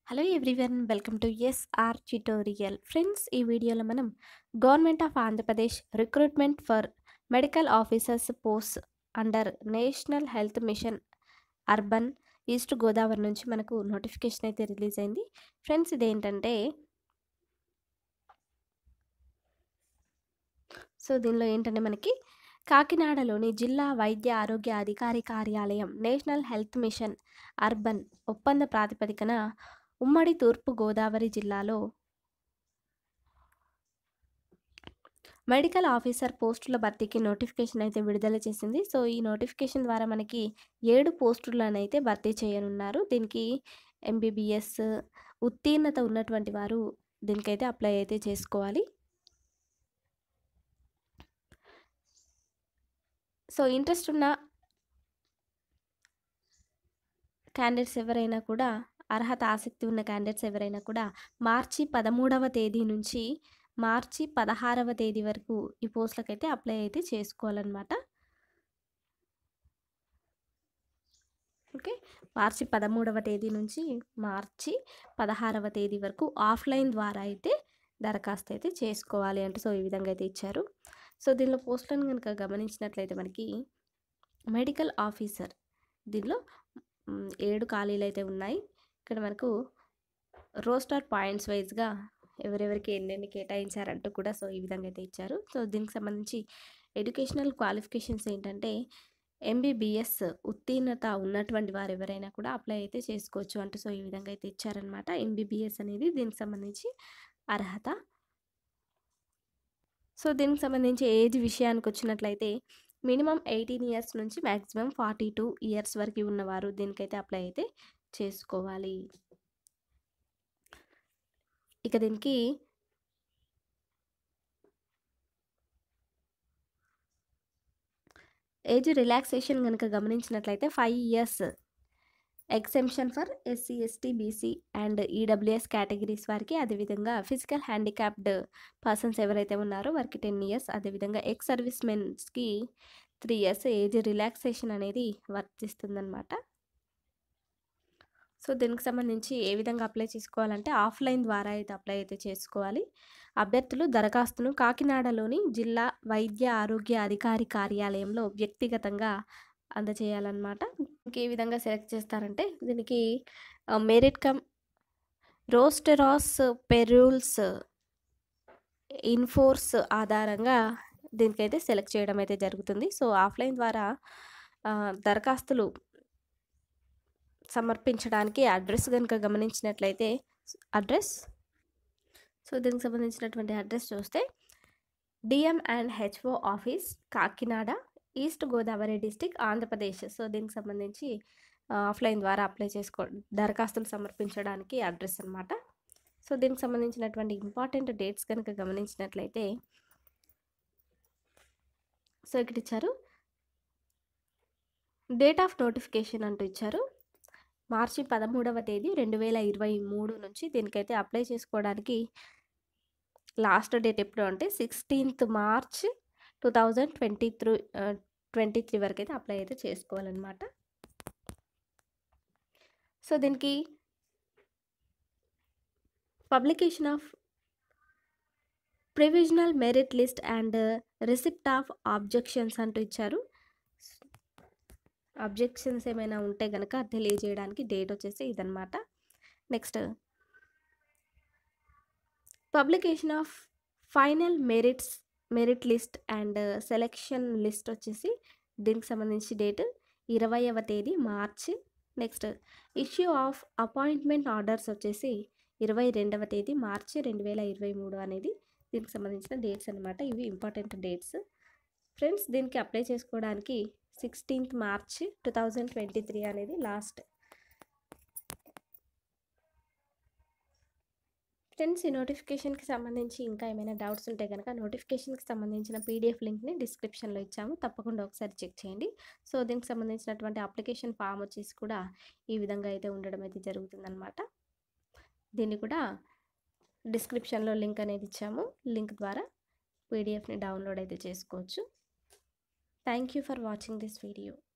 hello everyone welcome to SR tutorial friends ఈ వీడియోలో మనం government of Andhra Pradesh recruitment for medical officers post under national health mission urban east Godavari నుంచి మనకు notification అయితే release అయింది friends ఇదేంటంటే సో దీనిలో ఏంటంటే మనకి కాకినాడలోని జిల్లా వైద్య ఆరోగ్య అధికారి కార్యాలయం నేషనల్ హెల్త్ మిషన్ అర్బన్ ఒప్పంద ప్రాతిపదికన ఉమ్మడి తూర్పు గోదావరి జిల్లాలో మెడికల్ ఆఫీసర్ పోస్టుల భర్తీకి నోటిఫికేషన్ అయితే విడుదల చేసింది సో ఈ నోటిఫికేషన్ ద్వారా మనకి ఏడు పోస్టులను అయితే భర్తీ చేయనున్నారు దీనికి ఎంబీబీఎస్ ఉత్తీర్ణత ఉన్నటువంటి వారు దీనికైతే అప్లై అయితే చేసుకోవాలి సో ఇంట్రెస్ట్ ఉన్న క్యాండిడేట్స్ ఎవరైనా కూడా అర్హత ఆసక్తి ఉన్న క్యాండిడేట్స్ ఎవరైనా కూడా మార్చి పదమూడవ తేదీ నుంచి మార్చి పదహారవ తేదీ వరకు ఈ పోస్టులకు అయితే అప్లై అయితే చేసుకోవాలన్నమాట ఓకే మార్చి పదమూడవ తేదీ నుంచి మార్చి పదహారవ తేదీ వరకు ఆఫ్లైన్ ద్వారా అయితే దరఖాస్తు అయితే చేసుకోవాలి అంటే సో ఈ విధంగా అయితే ఇచ్చారు సో దీనిలో పోస్టులను కనుక గమనించినట్లయితే మనకి మెడికల్ ఆఫీసర్ దీనిలో మ్, ఏడు ఖాళీలు అయితే ఉన్నాయి ఇక్కడ మనకు రోస్టర్ పాయింట్స్ వైజ్గా ఎవరెవరికి ఎన్నెన్ని కేటాయించారంటూ కూడా సో ఈ విధంగా అయితే ఇచ్చారు సో దీనికి సంబంధించి ఎడ్యుకేషనల్ క్వాలిఫికేషన్స్ ఏంటంటే ఎంబీబీఎస్ ఉత్తీర్ణత ఉన్నటువంటి వారు ఎవరైనా కూడా అప్లై అయితే చేసుకోవచ్చు అంటూ సో ఈ విధంగా అయితే ఇచ్చారనమాట ఎంబీబీఎస్ అనేది దీనికి సంబంధించి అర్హత సో దీనికి సంబంధించి ఏజ్ విషయానికి వచ్చినట్లయితే మినిమం ఎయిటీన్ ఇయర్స్ నుంచి మ్యాక్సిమం ఫార్టీ టూ ఇయర్స్ వరకు ఉన్నవారు దీనికైతే అప్లై అయితే చేసుకోవాలి ఇక దీనికి ఏజ్ రిలాక్సేషన్ కనుక గమనించినట్లయితే five years exemption for SC ST BC and EWS categories వారికి అదేవిధంగా ఫిజికల్ హ్యాండిక్యాప్డ్ పర్సన్స్ ఎవరైతే ఉన్నారో వారికి టెన్ ఇయర్స్ అదేవిధంగా ఎక్స్ సర్వీస్ మెన్స్కి త్రీ ఇయర్స్ ఏజ్ రిలాక్సేషన్ అనేది వర్తిస్తుందన్నమాట సో దీనికి సంబంధించి ఏ విధంగా అప్లై చేసుకోవాలంటే ఆఫ్లైన్ ద్వారా అయితే అప్లై అయితే చేసుకోవాలి అభ్యర్థులు దరఖాస్తును కాకినాడలోని జిల్లా వైద్య ఆరోగ్య అధికారి కార్యాలయంలో వ్యక్తిగతంగా అందజేయాలన్నమాట ఇంకే విధంగా సెలెక్ట్ చేస్తారంటే దీనికి merit cum roster as per rules in force ఆధారంగా దీనికైతే సెలెక్ట్ చేయడం అయితే జరుగుతుంది సో ఆఫ్లైన్ ద్వారా ఆ, దరఖాస్తులు సమర్పించడానికి అడ్రస్ కనుక గమనించినట్లయితే అడ్రస్ సో దీనికి సంబంధించినటువంటి అడ్రస్ చూస్తే DM and HO office Kakinada east Godavari district Andhra Pradesh so దీనికి సంబంధించి ఆఫ్లైన్ ద్వారా అప్లై చేసుకో దరఖాస్తులు సమర్పించడానికి అడ్రస్ అనమాట సో దీనికి సంబంధించినటువంటి ఇంపార్టెంట్ డేట్స్ కనుక గమనించినట్లయితే సో ఇక్కడ ఇచ్చారు డేట్ ఆఫ్ నోటిఫికేషన్ అంటూ ఇచ్చారు మార్చి పదమూడవ తేదీ రెండు వేల ఇరవై మూడు నుంచి దీనికైతే అప్లై చేసుకోవడానికి లాస్ట్ డేట్ ఎప్పుడు అంటే sixteenth March two thousand twenty three twenty three వరకు అయితే అప్లై అయితే చేసుకోవాలన్నమాట సో దీనికి publication of provisional merit list and receipt of objections అంటూ ఇచ్చారు అబ్జెక్షన్స్ ఏమైనా ఉంటే కనుక తెలియజేయడానికి డేట్ వచ్చేసి ఇదనమాట next publication of final merits merit list and selection list వచ్చేసి దీనికి సంబంధించి డేట్ ఇరవైవ తేదీ మార్చి next issue of appointment orders వచ్చేసి ఇరవై రెండవ తేదీ మార్చి రెండు వేల ఇరవై మూడు అనేది దీనికి సంబంధించిన డేట్స్ అనమాట ఇవి ఇంపార్టెంట్ డేట్స్ ఫ్రెండ్స్ దీనికి అప్లై చేసుకోవడానికి sixteenth March two thousand twenty three అనేది లాస్ట్ ఫ్రెండ్స్ ఈ నోటిఫికేషన్కి సంబంధించి ఇంకా ఏమైనా డౌట్స్ ఉంటే కనుక నోటిఫికేషన్కి సంబంధించిన పీడిఎఫ్ లింక్ని డిస్క్రిప్షన్లో ఇచ్చాము తప్పకుండా ఒకసారి చెక్ చేయండి సో దీనికి సంబంధించినటువంటి అప్లికేషన్ ఫామ్ వచ్చేసి కూడా ఈ విధంగా అయితే ఉండడం అయితే జరుగుతుందన్నమాట దీన్ని కూడా డిస్క్రిప్షన్లో లింక్ అనేది ఇచ్చాము లింక్ ద్వారా పీడిఎఫ్ని డౌన్లోడ్ అయితే చేసుకోవచ్చు thank you for watching this video